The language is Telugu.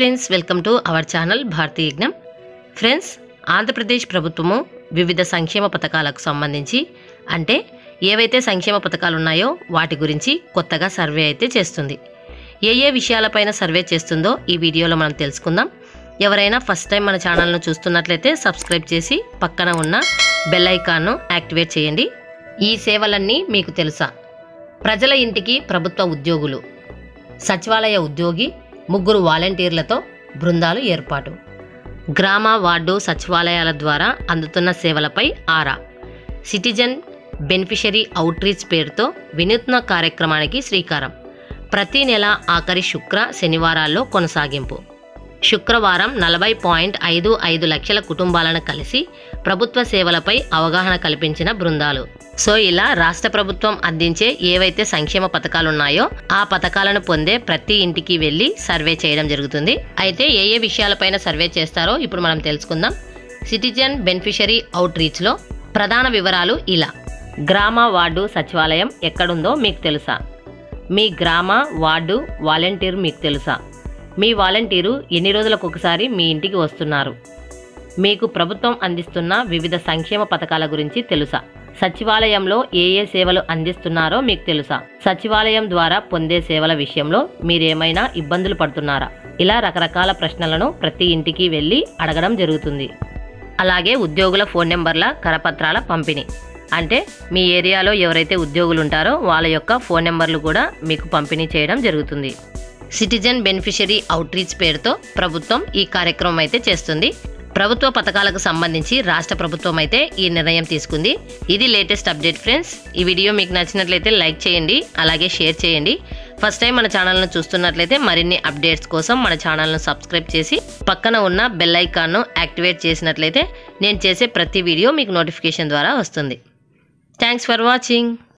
friends welcome to our channel Bharatiya Yagnam friends Andhra Pradesh ప్రభుత్వము వివిధ సంక్షేమ పథకాలకు సంబంధించి అంటే ఏవైతే సంక్షేమ పథకాలు ఉన్నాయో వాటి గురించి కొత్తగా సర్వే అయితే చేస్తుంది ఏ ఏ విషయాలపైన సర్వే చేస్తుందో ఈ వీడియోలో మనం తెలుసుకుందాం ఎవరైనా ఫస్ట్ టైం మన ఛానల్ను చూస్తున్నట్లయితే సబ్స్క్రైబ్ చేసి పక్కన ఉన్న బెల్ ఐకాన్ను యాక్టివేట్ చేయండి ఈ సేవలన్నీ మీకు తెలుసా ప్రజల ఇంటికి ప్రభుత్వ ఉద్యోగులు సచివాలయ ఉద్యోగి ముగ్గురు వాలంటీర్లతో బృందాలు ఏర్పాటు గ్రామ వార్డు సచివాలయాల ద్వారా అందుతున్న సేవలపై ఆరా సిటిజన్ బెనిఫిషరీ అవుట్రీచ్ పేరుతో వినూత్న కార్యక్రమానికి శ్రీకారం ప్రతి నెల ఆఖరి శుక్ర శనివారాల్లో కొనసాగింపు శుక్రవారం నలభై పాయింట్ ఐదు ఐదు లక్షల కుటుంబాలను కలిసి ప్రభుత్వ సేవలపై అవగాహన కల్పించిన బృందాలు సో ఇలా రాష్ట్ర ప్రభుత్వం అందించే ఏవైతే సంక్షేమ పథకాలు ఉన్నాయో ఆ పథకాలను పొందే ప్రతి ఇంటికి వెళ్ళి సర్వే చేయడం జరుగుతుంది అయితే ఏ ఏ విషయాలపైన సర్వే చేస్తారో ఇప్పుడు మనం తెలుసుకుందాం సిటిజన్ బెనిఫిషరీ అవుట్ రీచ్లో ప్రధాన వివరాలు ఇలా గ్రామ వార్డు సచివాలయం ఎక్కడుందో మీకు తెలుసా మీ గ్రామ వార్డు వాలంటీర్ మీకు తెలుసా మీ వాలంటీరు ఎన్ని రోజులకు ఒకసారి మీ ఇంటికి వస్తున్నారు మీకు ప్రభుత్వం అందిస్తున్న వివిధ సంక్షేమ పథకాల గురించి తెలుసా సచివాలయంలో ఏ ఏ సేవలు అందిస్తున్నారో మీకు తెలుసా సచివాలయం ద్వారా పొందే సేవల విషయంలో మీరేమైనా ఇబ్బందులు పడుతున్నారా ఇలా రకరకాల ప్రశ్నలను ప్రతి ఇంటికి వెళ్ళి అడగడం జరుగుతుంది అలాగే ఉద్యోగుల ఫోన్ నెంబర్ల కరపత్రాల పంపిణీ అంటే మీ ఏరియాలో ఎవరైతే ఉద్యోగులు ఉంటారో వాళ్ళ యొక్క ఫోన్ నెంబర్లు కూడా మీకు పంపిణీ చేయడం జరుగుతుంది సిటిజన్ బెనిఫిషరీ అవుట్రీచ్ పేరుతో ప్రభుత్వం ఈ కార్యక్రమం అయితే చేస్తుంది ప్రభుత్వ పథకాలకు సంబంధించి రాష్ట్ర ప్రభుత్వం అయితే ఈ నిర్ణయం తీసుకుంది ఇది లేటెస్ట్ అప్డేట్ ఫ్రెండ్స్ ఈ వీడియో మీకు నచ్చినట్లయితే లైక్ చేయండి అలాగే షేర్ చేయండి ఫస్ట్ టైం మన ఛానల్ను చూస్తున్నట్లయితే మరిన్ని అప్డేట్స్ కోసం మన ఛానల్ను సబ్స్క్రైబ్ చేసి పక్కన ఉన్న బెల్ ఐకాన్ను యాక్టివేట్ చేసినట్లయితే నేను చేసే ప్రతి వీడియో మీకు నోటిఫికేషన్ ద్వారా వస్తుంది థ్యాంక్స్ ఫర్ వాచింగ్